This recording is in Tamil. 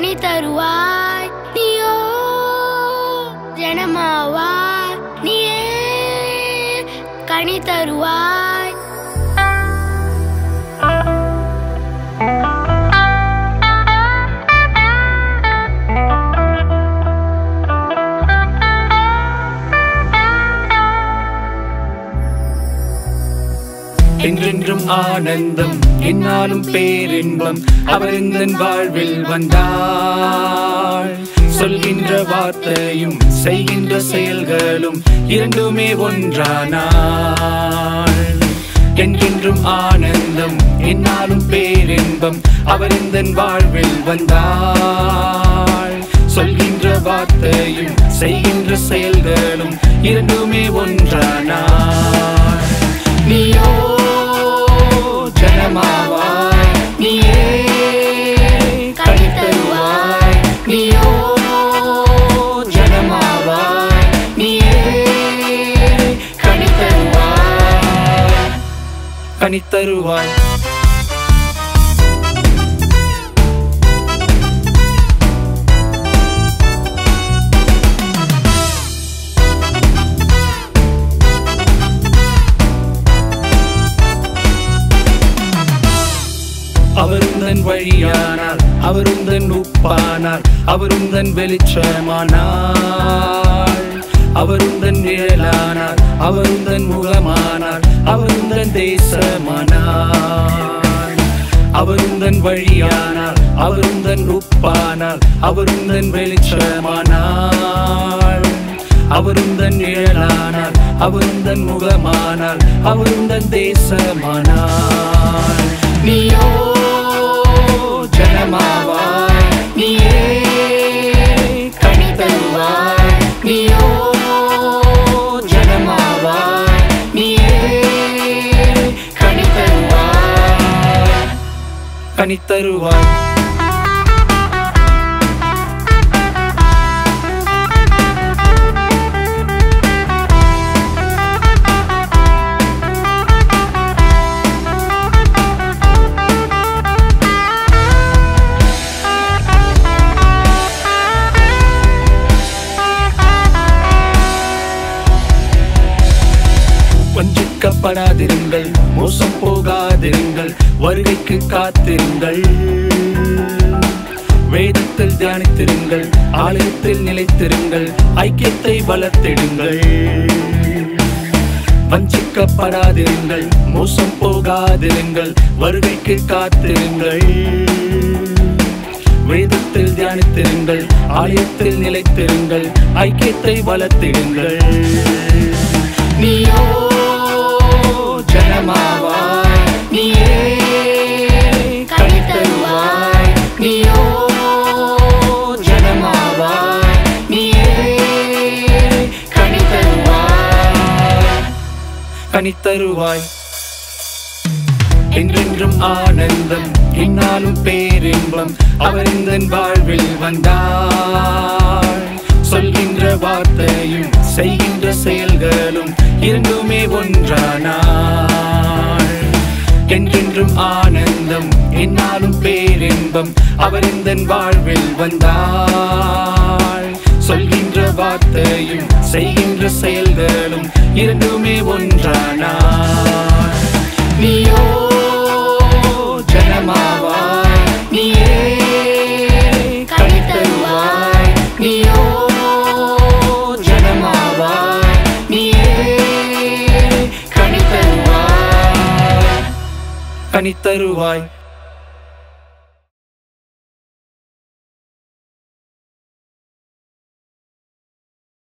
கனி தருவாய் நீயோ ஜனமாவாய் நீயே கனி தருவாய் என்றென்றும் ஆனந்தம் என்னாலும் பேரின்பம் அவர் இந்த வாழ்வில் வந்தாள் சொல்கின்ற வார்த்தையும் செய்கின்ற செயல்களும் இரண்டுமே ஒன்றானாள் என்றென்றும் ஆனந்தம் என்னாலும் பேரின்பம் அவர் இந்த வாழ்வில் வந்தாள் சொல்கின்ற வார்த்தையும் செய்கின்ற செயல்களும் இரண்டுமே ஒன்றானாள் நீயோ ஜனமாவாய் நீயே கனி தருவாய் நீயோ ஜனமாவாய் நீயே கனி தருவாய் கனி தருவாய் அவருந்தன் வழியானார் அவருந்தன் உப்பானார் அவருந்தன் வெளிச்சமானார் அவருந்தன் நிழலானார் அவருந்தன் முகமானார் அவருந்தன் தேசமானார் அவருந்தன் வழியானார் அவருந்தன் உப்பானார் அவருந்தன் வெளிச்சமானார் அவருந்தன் நிழலானார் அவருந்தன் முகமானார் அவருந்தன் தேசமானார் நீயோ ஜனமாவாய் நீயே கனி தருவாய் நீயோ ஜனமாவாய் நீயே கனி தருவாய் கனி தருவாய் வஞ்சிக்கப்படாதிருங்கள் மோசம் போகாதிருங்கள் வருகைக்கு காத்திருங்கள் வேதத்தில் தியானித்திருங்கள் ஆலயத்தில் நிலைத்திருங்கள் ஐக்கியத்தை வளர்த்திடுங்கள் வஞ்சிக்கப்படாதிருங்கள் மோசம் போகாதிருங்கள் வருகைக்கு காத்திருங்கள் வேதத்தில் தியானித்திருங்கள் ஆலயத்தில் நிலைத்திருங்கள் ஐக்கியத்தை வளர்த்திடுங்கள் நீயோ ஜனமாவாய் நீயே கனி தருவாய் நீயோ ஜனமாவாய் நீயே கனி தருவாய் கனி தருவாய் என்றென்றும் ஆனந்தம் என்னாலும் பேரின்பம் அவர் இந்த வாழ்வில் வந்தார் சொல்கின்ற வார்த்தையும் செய்கின்ற செயல்களும் இரண்டுமே ஒன்றானார் என்றென்றும் ஆனந்தம் என்னாலும் பேரின்பம் அவர் இந்த வாழ்வில் வந்தார் சொல்கின்ற வார்த்தையும் செய்கின்ற செயல்களும் இரண்டுமே ஒன்றானார் நீயோ ஜனமாவாய் நீயே கனி தருவாய் நீயோ ஜனமாவாய் நீயே கனி தருவாய் கனி தருவாய்